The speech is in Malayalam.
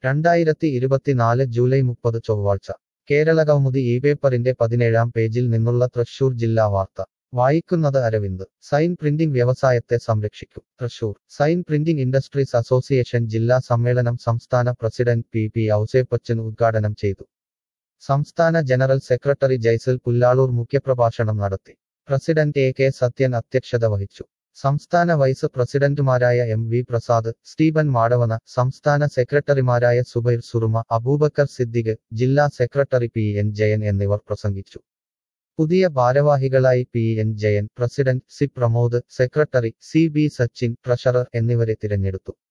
രണ്ടായിരത്തി ഇരുപത്തിനാല് ജൂലൈ മുപ്പത് ചൊവ്വാഴ്ച കേരളകൗമുദി ഈ പേപ്പറിന്റെ പതിനേഴാം പേജിൽ നിന്നുള്ള തൃശൂർ ജില്ലാ വാർത്ത വായിക്കുന്നത് അരവിന്ദ് സൈൻ പ്രിന്റിംഗ് വ്യവസായത്തെ സംരക്ഷിക്കും Thrissur sign printing industries association ജില്ലാ സമ്മേളനം സംസ്ഥാന പ്രസിഡന്റ് പി പി ഔസേപ്പച്ചൻ ഉദ്ഘാടനം ചെയ്തു സംസ്ഥാന ജനറൽ സെക്രട്ടറി ജയ്സൽ പുല്ലാളൂർ മുഖ്യപ്രഭാഷണം നടത്തി പ്രസിഡന്റ് എ കെ സത്യൻ അധ്യക്ഷത വഹിച്ചു സംസ്ഥാന വൈസ് പ്രസിഡന്റുമാരായ M V Prasad Stephen Madavana സംസ്ഥാന സെക്രട്ടറിമാരായ സുബൈർ സുറുമ അബൂബക്കർ സിദ്ദിഖ് ജില്ലാ സെക്രട്ടറി പി എൻ ജയൻ എന്നിവർ പ്രസംഗിച്ചു പുതിയ ഭാരവാഹികളായി P N Jayan president C Pramod secretary C B Sachin treasurer എന്നിവരെ തിരഞ്ഞെടുത്തു